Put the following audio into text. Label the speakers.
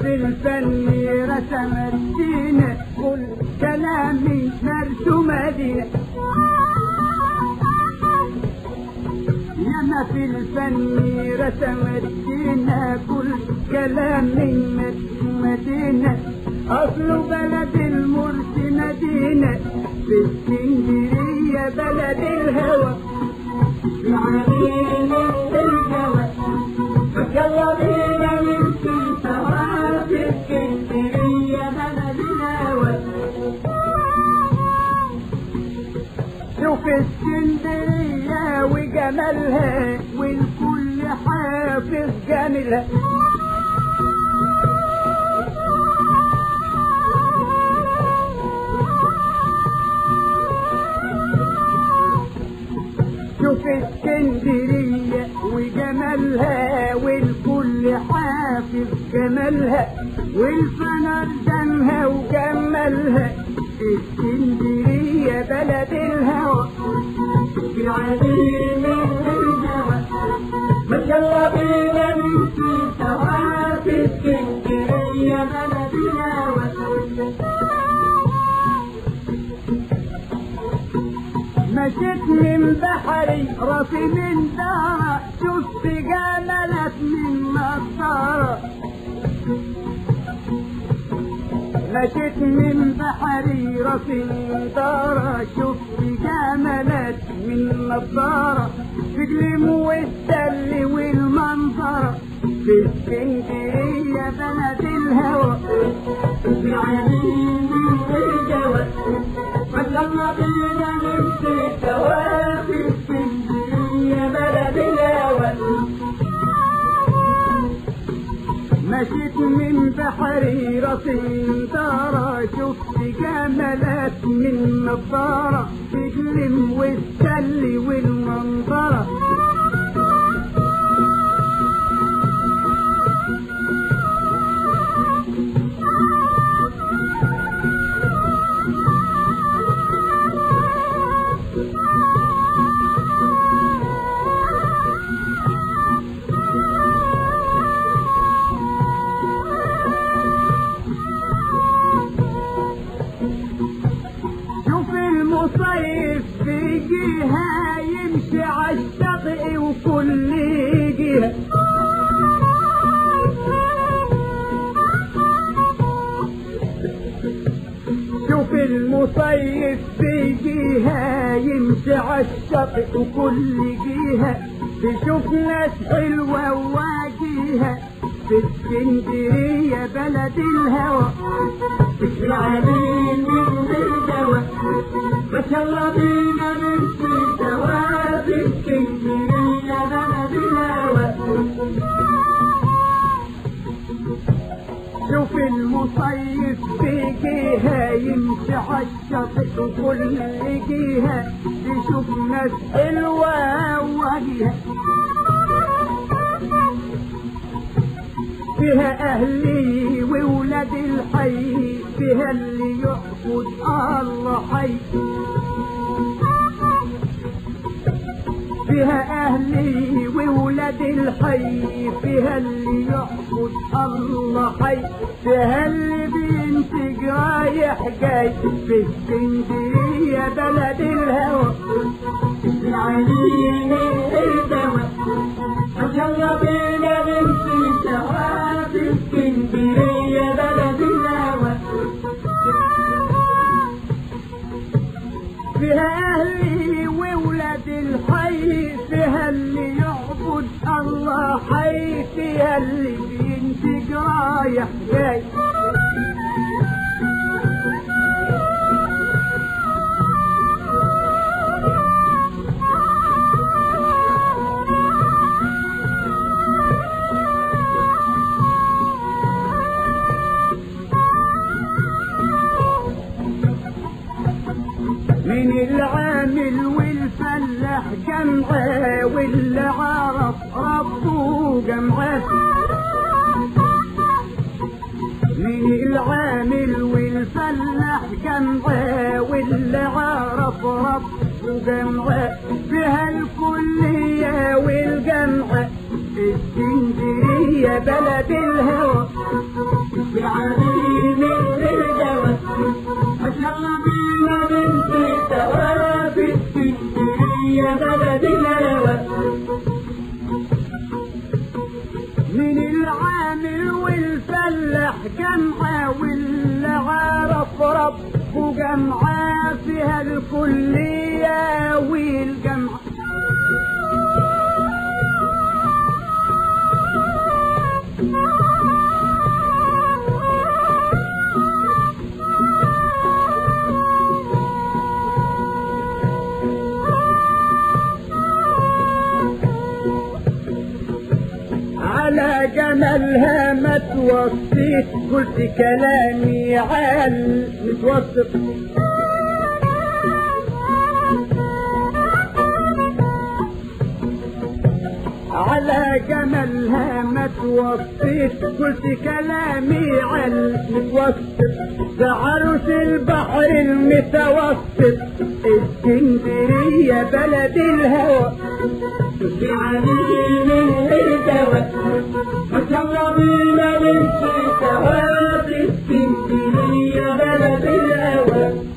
Speaker 1: في الفن رسم الدين كل كلامي مرسومة دين ياما في الفن رسم الدين كل كلامي مرسومة دين أصل بلد المرس مدينة في اسكندرية بلد الهوى العظيم الهوى يلا بينا نمشي سوا في اسكندرية بلد الهوى شوف اسكندرية وجمالها والكل حافظ جميلها شوف اسكندرية وجمالها والكل حافظ جمالها والفنر دمها وجمالها اسكندرية بلد الهوى العظيم الهوى ما يلا بينا نمشي سوا في اسكندرية بلد الهوى مشيت من بحري راسي من دارة شفت جملك من نصارى مشيت من بحري راسي من دارة شفت جملك من نصارى تجلم والسل والمنظرة في اسكندرية بلد الهوى العليم الجوى ما يلا بينا نمشي سوا في اسكندرية بلد الهوى مشيت من بحري راسي دارة شفت جملات من نظارة تجلم والسل والمنظرة شوف المصيف في جهة يمشي عالشاطئ وكل جهة شوف المصيف في جهة يمشي عالشاطئ وكل جهة تشوف ناس حلوة وواجهة في اسكندرية بلد الهوى العليم الجوى ما شاء الله بينا نمشي سوا في اسكندرية بلد الهوى شوف المصيف في جهة يمشي عالشاطئ وكل جهة يشوف ناس حلوة وجهة فيها أهلي وولاد الحي فيها اللي يعبد الله حي فيها أهلي وولاد الحي فيها اللي يعبد الله حي فيها اللي بينتج رايح جاي في اسكندرية بلد الهوى العليم الهوى يلا بينا نمشي سوا في اسكندرية بلد الهوى فيها أهلي وولاد الحي فيها اللي يعبد الله حي فيها اللي بينتج رايح جاي من العامل والفلاح جمعه واللي عرف ربه جمعه من العامل والفلاح جمعه واللي عرف ربه جمعه فيها الكلية والجمعة اسكندرية بلد الهوى علي من الجوى ما شاء الله بينا بنت التوافي يا بلد الهوى من العامل والفلاح جمعة واللي عرف ربه جمعة فيها الكلية والجمعة على جمالها ما توصيت قلت كلامي عال متوسط على جمالها ما توصيت قلت كلامي عال متوسط ده عروس البحر المتوسط اسكندرية بلد الهوى تجي عليه من الدواء ما شاء الله بينا بنت التوابي اسكندرية بلد الهوى